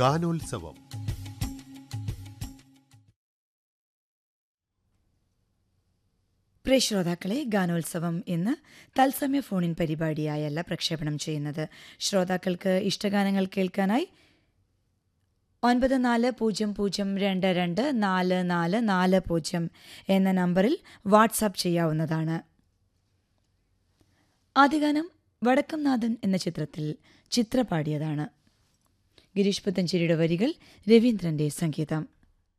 ഗാനോത്സവം പ്രിയ ശ്രോതാക്കളെ ഗാനോത്സവം ഇന്ന് തത്സമയ ഫോണിൻ പരിപാടിയായല്ല പ്രക്ഷേപണം ചെയ്യുന്നത് ശ്രോതാക്കൾക്ക് ഇഷ്ടഗാനങ്ങൾ കേൾക്കാനായി ഒൻപത് നാല് പൂജ്യം പൂജ്യം രണ്ട് രണ്ട് നാല് നാല് നാല് പൂജ്യം എന്ന നമ്പറിൽ വാട്സാപ്പ് ചെയ്യാവുന്നതാണ് ആദ്യഗാനം വടക്കംനാഥൻ എന്ന ചിത്രത്തിൽ ചിത്ര പാടിയതാണ് ഗിരീഷ് പുത്തഞ്ചേരിയുടെ വരികൾ രവീന്ദ്രന്റെ സംഗീതം